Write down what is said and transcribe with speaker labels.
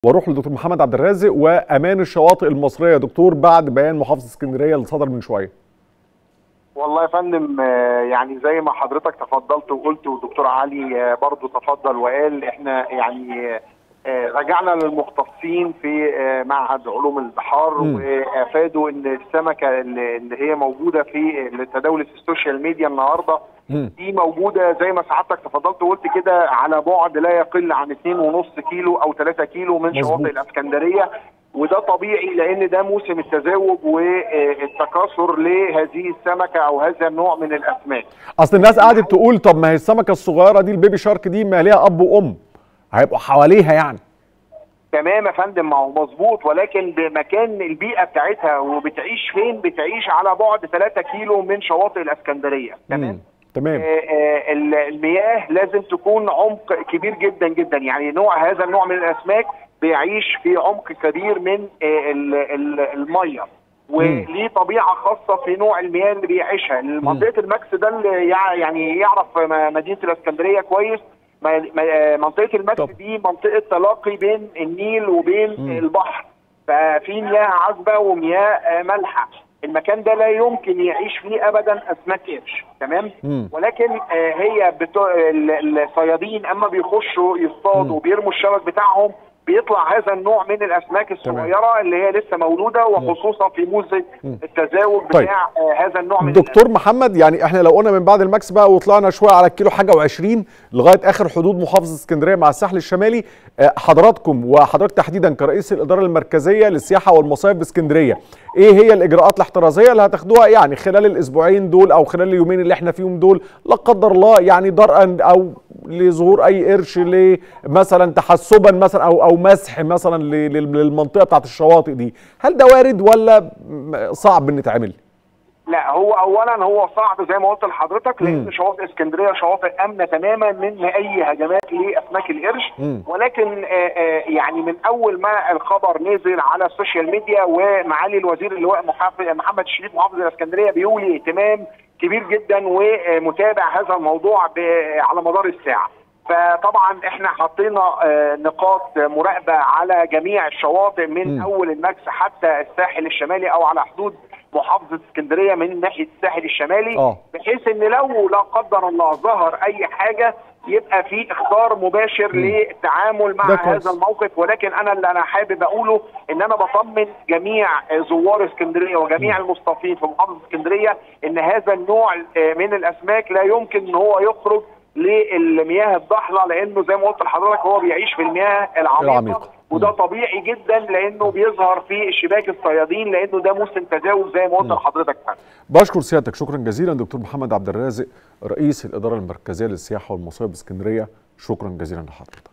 Speaker 1: واروح لدكتور محمد عبد الرازق وامان الشواطئ المصريه دكتور بعد بيان محافظه اسكندريه اللي صدر من شويه
Speaker 2: والله يا فندم آه، يعني زي ما حضرتك تفضلت وقلت والدكتور علي آه، برضو تفضل وقال احنا يعني آه، رجعنا للمختصين في معهد علوم البحار وافادوا ان السمكه اللي هي موجوده في اللي تداولت في السوشيال ميديا النهارده دي موجوده زي ما سعادتك تفضلت وقلت كده على بعد لا يقل عن 2.5 كيلو او 3 كيلو من شواطئ الاسكندريه وده طبيعي لان ده موسم التزاوج والتكاثر لهذه السمكه او هذا النوع من الاسماك.
Speaker 1: اصل الناس قعدت تقول طب ما هي السمكه الصغيره دي البيبي شارك دي ما ليها اب وام هيبقوا حواليها يعني.
Speaker 2: تمام يا فندم ما هو مظبوط ولكن بمكان البيئه بتاعتها وبتعيش فين؟ بتعيش على بعد 3 كيلو من شواطئ الاسكندريه تمام؟
Speaker 1: تمام
Speaker 2: آه آه المياه لازم تكون عمق كبير جدا جدا يعني نوع هذا النوع من الاسماك بيعيش في عمق كبير من الميه وليه طبيعه خاصه في نوع المياه اللي بيعيشها منطقه الماكس ده اللي يعني يعرف مدينه الاسكندريه كويس منطقه الماكس دي منطقه تلاقي بين النيل وبين م. البحر ففي مياه عذبه ومياه مالحه المكان ده لا يمكن يعيش فيه ابدا اسماك قرش تمام مم. ولكن آه هي بتو... الصيادين اما بيخشوا يصطادوا وبيرموا الشبك بتاعهم بيطلع هذا النوع من الاسماك الصغيره تمام. اللي هي لسه مولوده وخصوصا في موسم التزاوج طيب. بتاع آه هذا النوع من
Speaker 1: دكتور الأسماك. محمد يعني احنا لو قلنا من بعد الماكس بقى وطلعنا شويه على الكيلو حاجه و20 لغايه اخر حدود محافظه اسكندريه مع الساحل الشمالي آه حضراتكم وحضرتك تحديدا كرئيس الاداره المركزيه للسياحه والمصايف باسكندريه ايه هي الاجراءات الاحترازيه اللي هتاخدوها يعني خلال الاسبوعين دول او خلال اليومين اللي احنا فيهم دول لا قدر الله يعني درءا او لظهور اي قرش مثلا تحسبا مثلا او او مسح مثلا للمنطقه بتاعت الشواطئ دي هل ده وارد ولا صعب ان يتعمل
Speaker 2: لا هو اولا هو صعب زي ما قلت لحضرتك لان شواطئ اسكندريه شواطئ امنه تماما من اي هجمات لاسماك القرش مم. ولكن آآ آآ يعني من اول ما الخبر نزل على السوشيال ميديا ومعالي الوزير اللواء محمد الشريف محافظ الاسكندريه بيولي اهتمام كبير جدا ومتابع هذا الموضوع على مدار الساعه فطبعا احنا حطينا نقاط مراقبه على جميع الشواطئ من م. اول الماكس حتى الساحل الشمالي او على حدود محافظه اسكندريه من ناحيه الساحل الشمالي أوه. بحيث ان لو لا قدر الله ظهر اي حاجه يبقى في اختار مباشر م. للتعامل مع هذا الموقف ولكن انا اللي انا حابب اقوله ان انا بطمن جميع زوار اسكندريه وجميع م. المستضيفين في محافظه اسكندريه ان هذا النوع من الاسماك لا يمكن ان هو يخرج للمياه الضحله لانه زي ما قلت لحضرتك هو بيعيش في المياه العميقه, العميقة. وده طبيعي جدا لانه بيظهر في شباك الصيادين لانه ده موسم تجاوز زي ما قلت لحضرتك
Speaker 1: بشكر سيادتك شكرا جزيلا دكتور محمد عبد الرازق رئيس الاداره المركزيه للسياحه والمصايف باسكندريه شكرا جزيلا لحضرتك